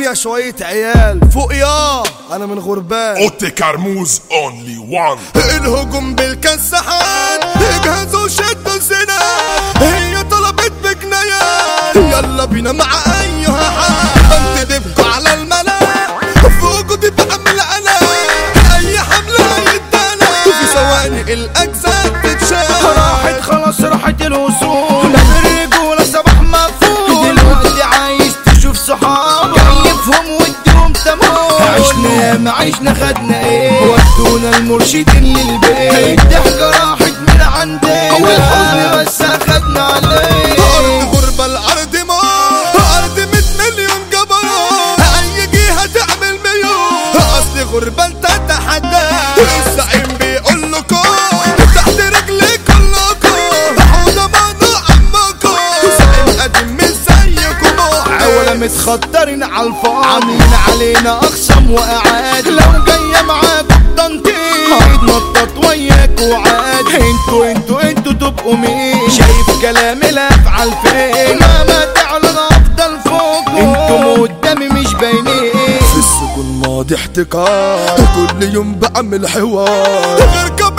الدنيا شوية عيال فوق يا انا من غربان اوتي كرموز اونلي وان الهجوم بالكسحات اجهزوا شدوا الزناد هي طلبت بجنيات يلا بينا مع ايها حال انتدبكوا على الملا في وجودي بعمل انا اي حملة يدانا في ثواني الاجزاء تتشال راحت خلاص راحت الوصول باب الرجولة صباح مفهوم دلوقتي عايز تشوف صحابك كيفهم واديهم تمام عشنا ياما عشنا خدنا ايه ودونا المرشدين للبيت الضحكة راحت من عندنا والحزن بس اخدنا عليه ارض غربة الارض موت ارض 100 مليون جبروت اي جهة تعمل ميول اصل غربة انت تحدى الزعيم بيقول لكم تحت رجلي كلكم حوضة ممنوع عمكم زعيم قديم مش زيكم عولا متخطرين على الفاضي عاملين علينا اقسام واعاد لو جايه معاك تنطيط هيتنطط وياك وعاد انتوا انتوا انتوا تبقوا مين شايف كلامي الافعال فين مهما تعلن افضل فوق انتوا قدامي مش باينين في السجون ماضي احتكار كل يوم بعمل حوار غير قبل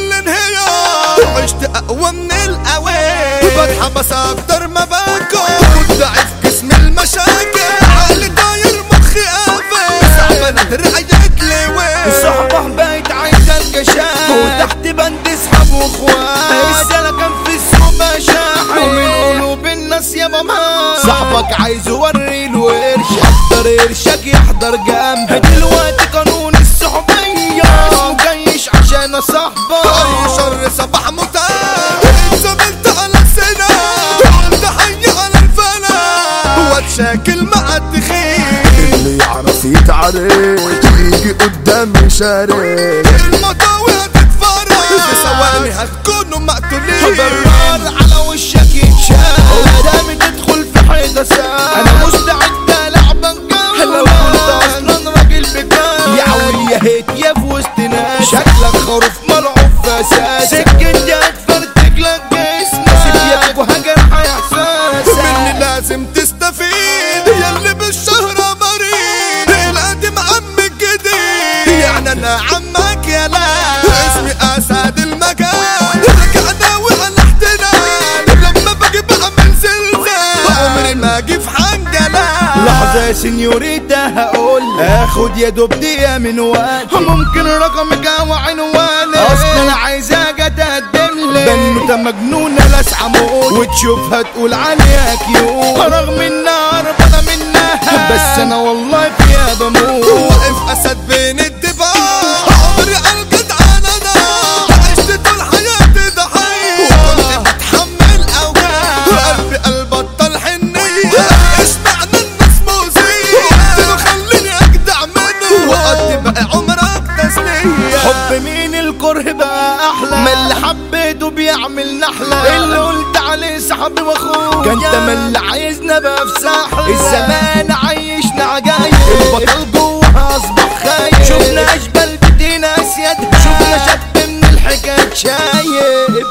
الانهيار عشت اقوى من الاوان بتحبس اكتر ما باكل كنت ضعيف جسم المشاكل عقلي طاير مخي قافل صعب ادري لي وين الصحبة بقت عايزة الكشاف وتحت بند اصحاب واخوات السنة كان في السوق مشاحن ومن قلوب الناس يا ماما صاحبك عايز يوري له قرش يحضر قرشك يحضر جنبك دلوقتي قانون الصحوبية اسمه جيش عشان صاحبك اي شر صباح متاح زملت على السنة عملت حي على الفنا واتشاكل مع التخين اللي يعرف يتعارك يجي قدامي شارك المطاوي هتتفرج في ثواني هتكونوا مقتولين بالنار على وشك يتشال قدامي تدخل في حيطة ساعة انا مستعد العبك لو كنت اصلا راجل بجد يا عويل يا هيت يا في وسط ناس شكلك خروف ملعوب فساد سكتي هتفرتك لك جسمك سيبك وهجر هيحساسك مني لازم تستفيد ياللي بالشهرة مريض القديم عم الجديد يعني انا عمك يا لا اسمي اسد المكان رجعنا وعلى احتلال لما باجي بعمل زلزال عمري ما اجي في حنجلة لحظة يا سنيوريتا هقول اخد يا دوب دقيقة من وقتي ممكن رقمك او عنوانك اصلا عايزة اجي اتقدم لك بنوتة مجنونة لاسعة موت وتشوفها تقول عليها كيوت رغم انها هربانة منها بس انا والله فيها بموت واقف اسد بين الدفاع عمري على الجدعان انا عشت طول حياتي ضحية وكنت بتحمل اوجاع قلبي قلب بطل حنية اشمعنى الناس مؤذية قلت له خليني اجدع منه وقضي بقى عمرك تسلية حب مين الكره بقى احلى ما اللي حبيته بيعمل نحلة اللي قلت عليه صاحبي واخويا كان تملي عايزنا بقى في ساحل الزمان عايشنا عجايب البطل جوه اصبح خايف شفنا اشبال بدينا اسياد شفنا شاب من الحكاية شايب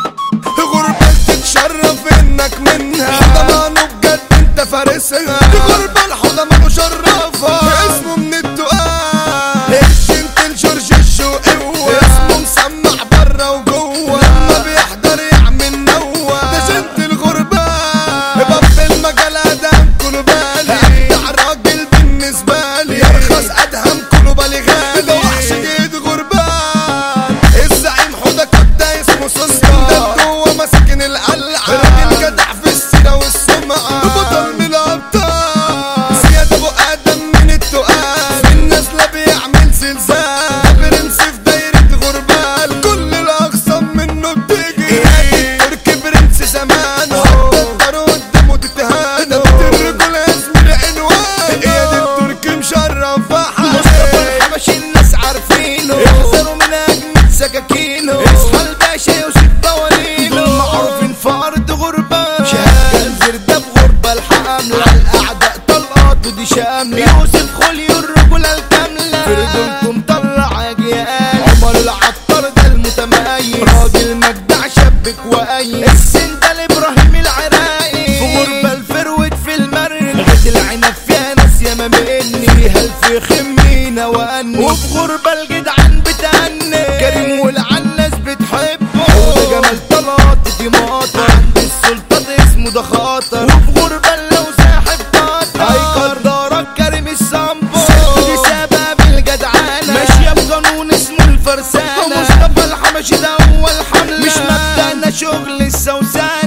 غربة تتشرف انك منها حضمانه بجد انت فارسها غربة الحضمة مشرفة اسمه من التقال الجنت الجورج الشوقي اسمه مسمع برا وجوه لما بيحضر يعمل نوة ده جنت الغربة باب المجال ادم كله بالي ده راجل بالنسبة لي يرخص ادهم كله بالي غالي ده وحش جيد غربان الزعيم حوده كده اسمه سلطان ده جوه مساكن القلعة راجل جدع في السيرة والسمعة بطل من الأبطال زياد أبو آدم من التقال الناس لا بيعمل زلزال برنس في دايرة غربال كل الأقسام منه بتيجي تركي برنس زمانه تقدر قدامه تتهانى ده الرجولة اسم العنوان يا دي التركي مشرف مصطفى الحبشي الناس عارفينه احذروا من اجمد سكاكينه اصحى الباشا يوسف بوالينه دول معروفين في ارض غربة شغال زردة بغربة الحاملة على الاعداء طلقات ودي شاملة يوسف خليو الرجولة الكاملة في رجولته مطلع اجيال عمر العطار ده المتميز راجل مجدع شبك وقايم السندال ابراهيم العراقي في غربة الفروت في المرن غد العنب فيها ناس ياما يخمينا وأني وفي غربة الجدعان بتأني كريم والعناس بتحبه وده جمال طلعت دي ماطر عند السلطات اسمه ده خاطر وفي غربة لو ساحب قطر هيقدرك كريم الصنبو دي سبب الجدعانة ماشية بقانون اسمه الفرسانة مصطفى الحمشي ده هو الحملة مش مبدأنا شغل السوسانة